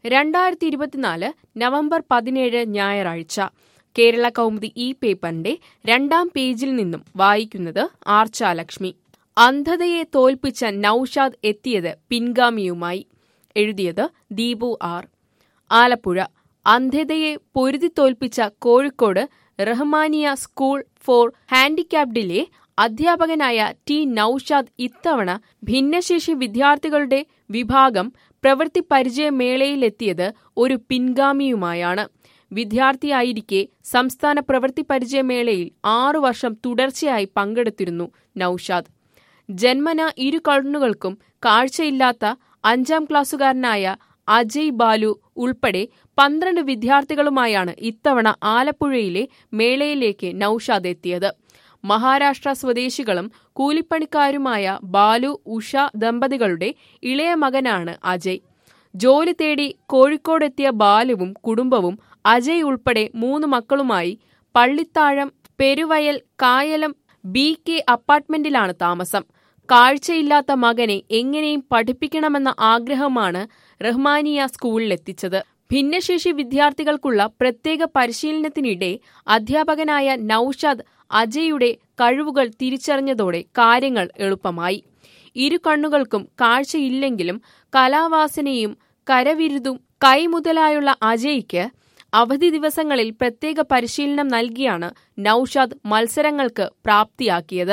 രണ്ടായിരത്തി ഇരുപത്തിനാല് നവംബർ പതിനേഴ് ഞായറാഴ്ച കേരള കൗമുദി ഈ പേപ്പറിന്റെ രണ്ടാം പേജിൽ നിന്നും വായിക്കുന്നത് ആർച്ചാലക്ഷ്മി അന്ധതയെ തോൽപ്പിച്ച നൌഷാദ് എത്തിയത് പിൻഗാമിയുമായി എഴുതിയത് ദീപു ആർ ആലപ്പുഴ അന്ധതയെ പൊരുതി തോൽപ്പിച്ച കോഴിക്കോട് റഹ്മാനിയ സ്കൂൾ ഫോർ ഹാൻഡിക്യാപ്ഡിലെ അധ്യാപകനായ ടി നൌഷാദ് ഇത്തവണ ഭിന്നശേഷി വിദ്യാർത്ഥികളുടെ വിഭാഗം പ്രവൃത്തി പരിചയമേളയിലെത്തിയത് ഒരു പിൻഗാമിയുമായാണ് വിദ്യാർത്ഥിയായിരിക്കെ സംസ്ഥാന പ്രവൃത്തി പരിചയമേളയിൽ ആറു വർഷം തുടർച്ചയായി പങ്കെടുത്തിരുന്നു നൌഷാദ് ജന്മന ഇരു കണ്ണുകൾക്കും കാഴ്ചയില്ലാത്ത അഞ്ചാം ക്ലാസ്സുകാരനായ അജയ് ബാലു ഉൾപ്പെടെ പന്ത്രണ്ട് വിദ്യാർത്ഥികളുമായാണ് ഇത്തവണ ആലപ്പുഴയിലെ മേളയിലേക്ക് നൌഷാദ് എത്തിയത് മഹാരാഷ്ട്ര സ്വദേശികളും കൂലിപ്പണിക്കാരുമായ ബാലു ഉഷ ദമ്പതികളുടെ ഇളയ മകനാണ് അജയ് ജോലി തേടി കോഴിക്കോടെത്തിയ ബാലുവും കുടുംബവും അജയ് ഉൾപ്പെടെ മൂന്ന് മക്കളുമായി പള്ളിത്താഴം പെരുവയൽ കായലം ബി കെ അപ്പാർട്ട്മെന്റിലാണ് താമസം കാഴ്ചയില്ലാത്ത മകനെ എങ്ങനെയും പഠിപ്പിക്കണമെന്ന ആഗ്രഹമാണ് റഹ്മാനിയ സ്കൂളിലെത്തിച്ചത് ഭിന്നശേഷി വിദ്യാർത്ഥികൾക്കുള്ള പ്രത്യേക പരിശീലനത്തിനിടെ അധ്യാപകനായ നൌഷാദ് അജയുടെ കഴിവുകൾ തിരിച്ചറിഞ്ഞതോടെ കാര്യങ്ങൾ എളുപ്പമായി ഇരു കണ്ണുകൾക്കും കാഴ്ചയില്ലെങ്കിലും കലാവാസനയും കരവിരുതും കൈമുതലായുള്ള അജയ്ക്ക് അവധി ദിവസങ്ങളിൽ പ്രത്യേക പരിശീലനം നൽകിയാണ് നൌഷാദ് മത്സരങ്ങൾക്ക് പ്രാപ്തിയാക്കിയത്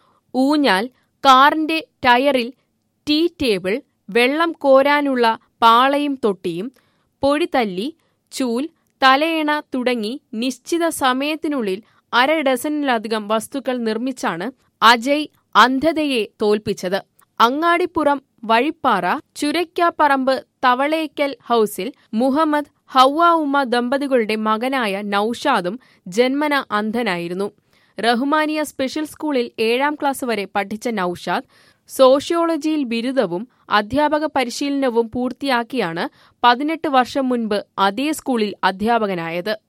ഊഞ്ഞാൽ കാറിന്റെ ടയറിൽ ടീ ടേബിൾ വെള്ളം കോരാനുള്ള പാളയും തൊട്ടിയും പൊടിതല്ലി ചൂൽ തലയണ തുടങ്ങി നിശ്ചിത സമയത്തിനുള്ളിൽ അര ഡസനിലധികം വസ്തുക്കൾ നിർമ്മിച്ചാണ് അജയ് അന്ധതയെ തോൽപ്പിച്ചത് അങ്ങാടിപ്പുറം വഴിപ്പാറ ചുരയ്ക്കാപ്പറമ്പ് തവളേക്കൽ ഹൌസിൽ മുഹമ്മദ് ഹൗവ ഉമ്മ ദമ്പതികളുടെ മകനായ നൌഷാദും ജന്മന അന്ധനായിരുന്നു റഹ്മാനിയ സ്പെഷ്യൽ സ്കൂളിൽ ഏഴാം ക്ലാസ് വരെ പഠിച്ച നൌഷാദ് സോഷ്യോളജിയിൽ ബിരുദവും അധ്യാപക പരിശീലനവും പൂർത്തിയാക്കിയാണ് പതിനെട്ട് വർഷം മുൻപ് അതേ സ്കൂളിൽ അധ്യാപകനായത്